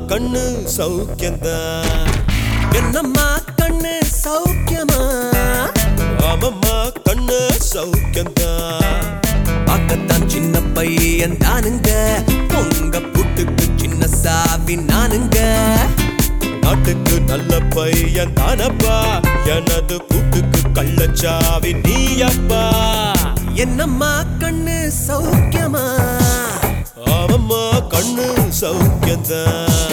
கண்ணு சௌக்கியந்தான் என்னம்மா கண்ணு சௌக்கியமா ஆமம்மா கண்ணு சௌக்கியந்தான் பார்க்கத்தான் சின்ன பையன் தானுங்க உங்க புட்டுக்கு சின்ன சாவி நானுங்க நாட்டுக்கு நல்ல பையன் தானப்பா எனது புட்டுக்கு கள்ளச்சாவி நீயப்பா என்னம்மா கண்ணு சௌக்கியமா ஆமம்மா கண்ணு சௌக்கியந்தான்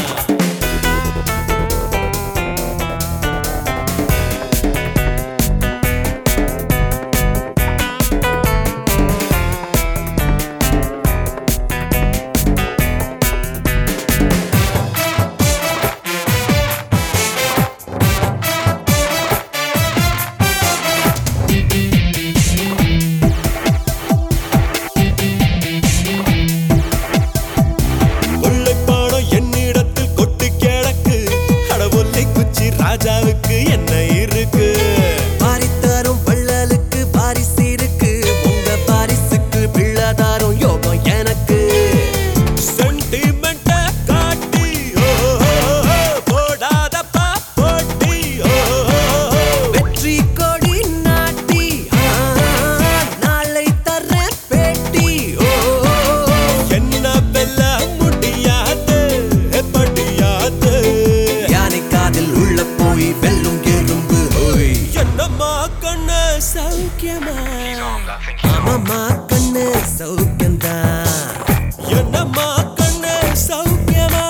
கொள்ளைப்பாடம் என்னிடத்தில் கொட்டு கிழக்கு கடவுளை குச்சி ராஜாவுக்கு என்ன இருக்கு பாரித்தாரும் வள்ளலுக்கு பாரிசு இருக்கு உங்க பாரிசுக்கு பிள்ளாதாரும் யோகம் எனக்கு சென்டிமெண்ட காட்டி ஓ, போடாதப்பா போட்டி ஓ, வெற்றி கொடி நாட்டி ஆ, நாளை தர பேட்டி ஓ என்ன வெல்ல முடியாது படியாது யானை காதில் உள்ள போய் வெல்லும் எறும்பு ஓய் என்னம்மா கண்ணு சௌக்கியமா ஆமாம்மா கண்ணு சௌக்கியம்தான் என்னம்மா கண்ணு சௌக்கியமா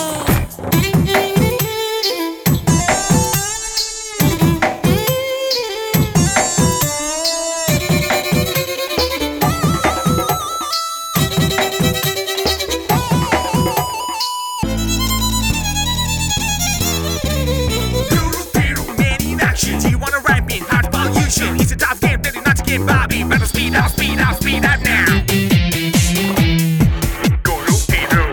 Guru, Peru, man in action. Do you wanna rap in hard pollution? It's a tough game, better not to get Bobby. Better speed up, speed up, speed up now. Guru, Peru.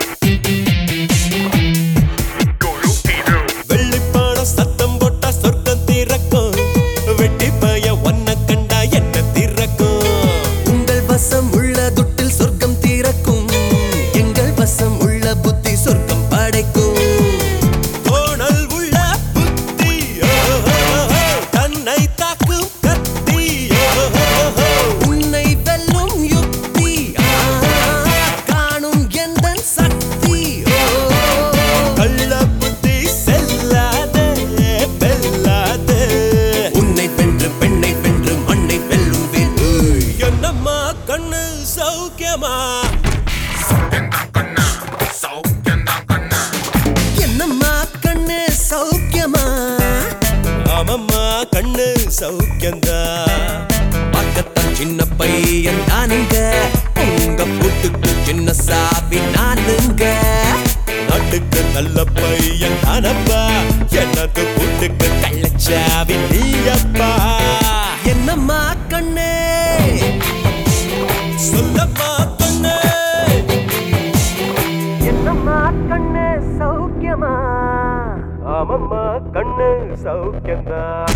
Guru, Peru. வெள்ளிப்பாடம் சத்தம் போட்டா சொர்க்கம் திறக்கும் வெட்டி பய ஒன்ன கண்டா என்ன திறக்கும் உங்கள் வசம் உள்ள துட்டில் சொர்க்கம் திறக்கும் எங்கள் வசம் உள்ள புத்தி சொர்க்கம் படைக்கும் கோணல் உள்ள புத்தி ஓ, ஓ, ஓ, தன்னை தாக்கும் கத்தி ஓ, ஓ, ஓ, உன்னை வெல்லும் யுக்தி ஆ, காணும் எந்தன் சக்தி ஓ, கள்ள புத்தி செல்லாதே வெல்லாதே உன்னை வென்று பெண்ணை வென்று மண்ணை வெல்லும் வேல் என்னம்மா கண்ணு சௌக்கியமா என்னம்மா கண்ணு சௌக்கியமா ஆமம்மா கண்ணு சௌக்கியந்தா பக்கத்தான் சின்ன பையன் தானுங்க உங்க புட்டுக்கு சின்ன சாவி நானுங்க நாட்டுக்கு நல்ல பையன் தானப்பா எனது புட்டுக்கு கள்ளச்சாவி நீயப்பா என்னம்மா கண்ணு சொல்லம்மா கண்ணு என்னம்மா கண்ணு சௌக்கியமா ஆமம்மா கண்ணு சௌக்கியந்தா